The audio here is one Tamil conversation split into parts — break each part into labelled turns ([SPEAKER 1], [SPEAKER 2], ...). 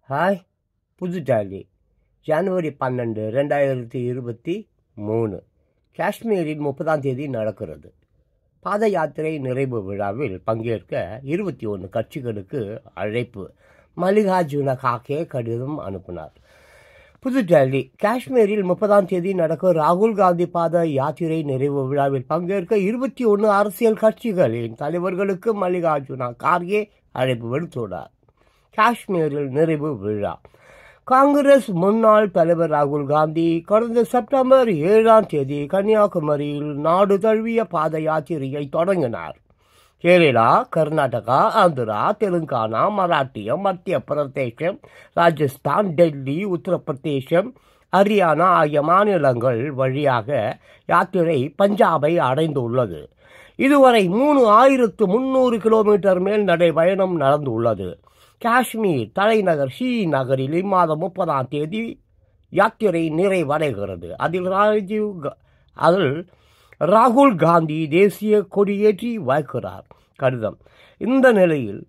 [SPEAKER 1] ஹாய் புதுடெல்லி ஜனவரி பன்னெண்டு ரெண்டாயிரத்தி இருபத்தி மூணு காஷ்மீரில் முப்பதாம் தேதி நடக்கிறது பாத யாத்திரை நிறைவு விழாவில் பங்கேற்க இருபத்தி ஒன்று கட்சிகளுக்கு அழைப்பு மல்லிகார்ஜுன காக்கே கடிதம் அனுப்பினார் புதுடெல்லி காஷ்மீரில் முப்பதாம் தேதி நடக்கும் ராகுல் காந்தி பாத யாத்திரை நிறைவு விழாவில் பங்கேற்க இருபத்தி ஒன்று அரசியல் கட்சிகளின் தலைவர்களுக்கு மல்லிகார்ஜுன கார்கே அழைப்பு விடுத்துள்ளார் காஷ்மீரில் நிறைவு விழா காங்கிரஸ் முன்னாள் தலைவர் ராகுல் காந்தி கடந்த செப்டம்பர் ஏழாம் தேதி கன்னியாகுமரியில் நாடு தழுவிய பாத யாத்திரையை தொடங்கினார் கேரளா கர்நாடகா ஆந்திரா தெலுங்கானா மராட்டியம் மத்திய பிரதேசம் ராஜஸ்தான் டெல்லி உத்தரப்பிரதேசம் ஹரியானா ஆகிய மாநிலங்கள் வழியாக யாத்திரை பஞ்சாபை அடைந்துள்ளது இதுவரை மூணு ஆயிரத்து முன்னூறு கிலோமீட்டர் மேல் நடை பயணம் நடந்துள்ளது காஷ்மீர் தலைநகர் ஸ்ரீநகரில் இம்மாதம் முப்பதாம் தேதி யாத்திரை நிறைவடைகிறது அதில் ராஜீவ் கா- அதில் ராகுல் காந்தி தேசிய கொடியேற்றி வைக்கிறார் கடிதம் இந்த நிலையில்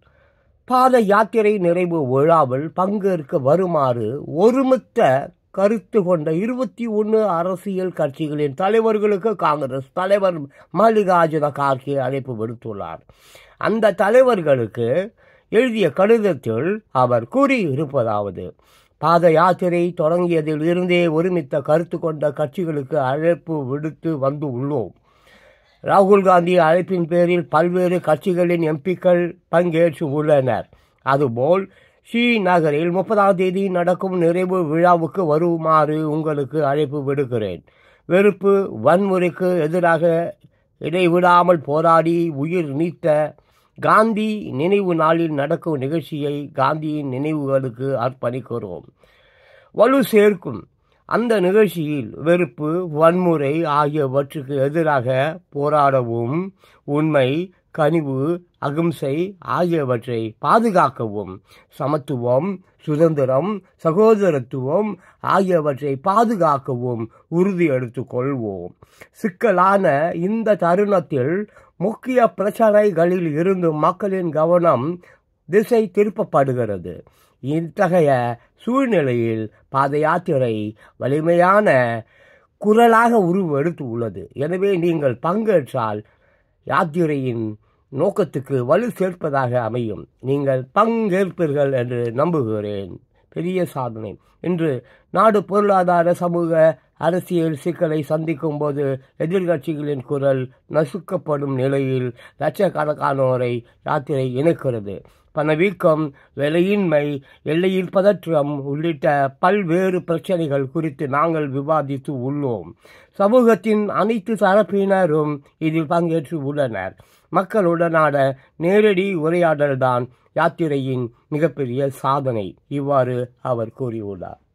[SPEAKER 1] பாத யாத்திரை நிறைவு விழாவில் பங்கேற்க வருமாறு ஒருமித்த கருத்து கொண்ட இருபத்தி ஒன்று அரசியல் கட்சிகளின் தலைவர்களுக்கு காங்கிரஸ் தலைவர் மல்லிகார்ஜுன கார்கே அழைப்பு விடுத்துள்ளார் அந்த தலைவர்களுக்கு எழுதிய கடிதத்தில் அவர் கூறியிருப்பதாவது பாத யாத்திரை தொடங்கியதில் இருந்தே ஒருமித்த கருத்து கொண்ட கட்சிகளுக்கு அழைப்பு விடுத்து வந்து உள்ளோம் ராகுல் காந்தி அழைப்பின் பேரில் பல்வேறு கட்சிகளின் எம்பிக்கள் பங்கேற்று உள்ளனர் அதுபோல் ஸ்ரீநகரில் முப்பதாம் தேதி நடக்கும் நிறைவு விழாவுக்கு வருமாறு உங்களுக்கு அழைப்பு விடுக்கிறேன் வெறுப்பு வன்முறைக்கு எதிராக இடைவிடாமல் போராடி உயிர் நீத்த காந்தி நினைவு நாளில் நடக்கும் நிகழ்ச்சியை காந்தியின் நினைவுகளுக்கு அர்ப்பணிக்கிறோம் வலு சேர்க்கும் அந்த நிகழ்ச்சியில் வெறுப்பு வன்முறை ஆகியவற்றுக்கு எதிராக போராடவும் உண்மை கனிவு அகிம்சை ஆகியவற்றை பாதுகாக்கவும் சமத்துவம் சுதந்திரம் சகோதரத்துவம் ஆகியவற்றை பாதுகாக்கவும் உறுதி எடுத்துக் கொள்வோம் சிக்கலான இந்த தருணத்தில் முக்கிய பிரச்சனைகளில் இருந்து மக்களின் கவனம் திசை திருப்பப்படுகிறது இத்தகைய சூழ்நிலையில் பாத யாத்திரை வலிமையான குரலாக உருவெடுத்து உள்ளது எனவே நீங்கள் பங்கேற்றால் யாத்திரையின் நோக்கத்துக்கு வலு சேர்ப்பதாக அமையும் நீங்கள் பங்கேற்பீர்கள் என்று நம்புகிறேன் பெரிய சாதனை இன்று நாடு பொருளாதார சமூக அரசியல் சிக்கலை சந்திக்கும் போது எதிர்க்கட்சிகளின் குரல் நசுக்கப்படும் நிலையில் லட்சக்கணக்கானோரை யாத்திரை இணைக்கிறது பணவீக்கம் விலையின்மை எல்லையில் பதற்றம் உள்ளிட்ட பல்வேறு பிரச்சனைகள் குறித்து நாங்கள் விவாதித்து உள்ளோம் சமூகத்தின் அனைத்து தரப்பினரும் இதில் பங்கேற்று உள்ளனர் மக்களுடனான நேரடி உரையாடல்தான் யாத்திரையின் மிகப்பெரிய சாதனை இவ்வாறு அவர் கூறியுள்ளார்